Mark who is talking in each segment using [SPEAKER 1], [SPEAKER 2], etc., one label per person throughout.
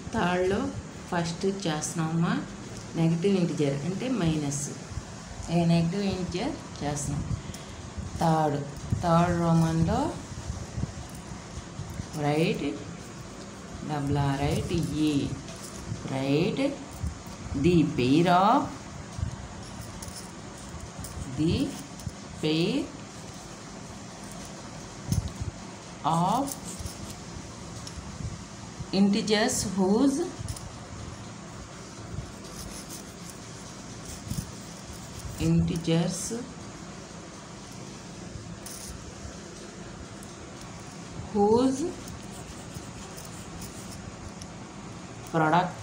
[SPEAKER 1] థర్డ్లో first చేస్తున్నామమ్మా negative integer అంటే minus A negative integer చేస్తున్నాం థర్డ్ థర్డ్ రోమన్లో రైట్ డబుల్ ఆర్ రైట్ ఈ right the pair of the pair of integers whose integers whose product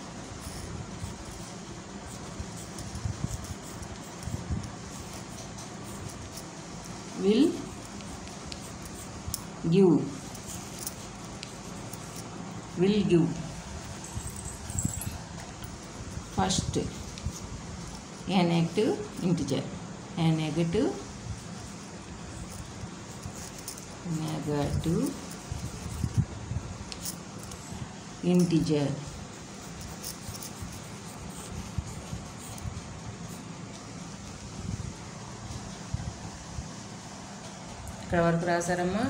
[SPEAKER 1] will give will give first a negative integer a negative negative integer ఇక్కడ వరకు రాశారమ్మా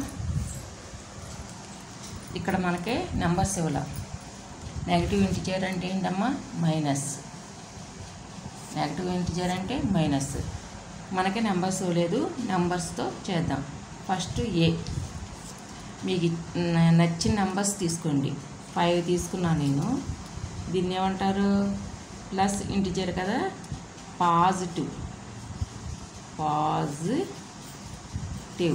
[SPEAKER 1] ఇక్కడ మనకి numbers ఇవ్వాల negative integer అంటే ఏంటమ్మా minus negative integer అంటే minus మనకి numbers ఇవ్వలేదు నెంబర్స్తో చేద్దాం ఫస్ట్ ఏ మీకు న- నచ్చిన నెంబర్స్ తీసుకోండి ఫైవ్ తీసుకున్నాను నేను దీన్ని ఏమంటారు ప్లస్ ఇంటిజర్ కదా పాజిటివ్ పాజిటివ్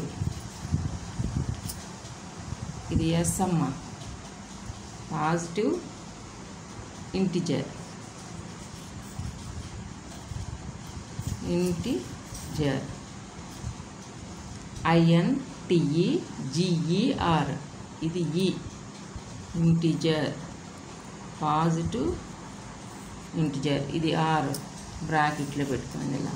[SPEAKER 1] ఇది ఎస్ అమ్మ positive integer integer I N T E G E R ఇది ఈ ఇంటిజర్ పాజిటివ్ ఇంటిజర్ ఇది ఆర్ బ్రాకెట్లో పెట్టుకోండి ఇలా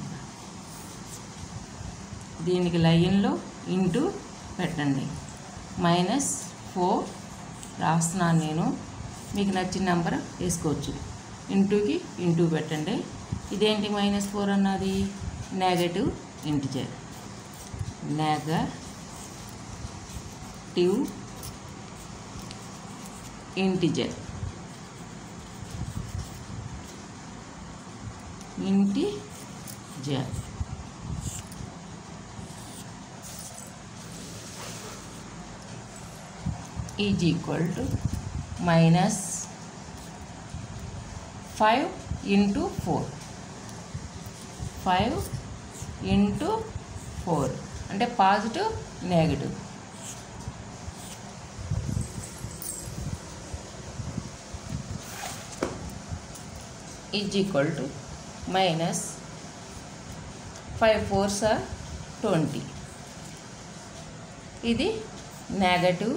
[SPEAKER 1] దీనికి లైన్లో ఇంటూ పెట్టండి మైనస్ ఫోర్ రాస్తున్నాను నేను మీకు నచ్చిన నెంబర్ వేసుకోవచ్చు ఇంటూకి ఇంటూ పెట్టండి ఇదేంటి మైనస్ ఫోర్ అన్నది negative integer negative integer integer is equal to minus five into four five into four అంటే positive negative is equal to minus five fours are twenty ఇది negative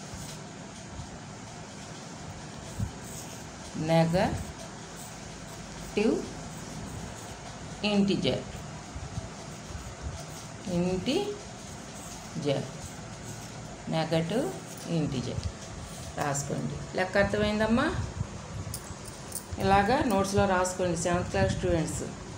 [SPEAKER 1] negative integer integer negative integer రాసుకోండి లెక్క అర్థమైందమ్మా ఇలాగా నోట్స్లో రాసుకోండి seventh class students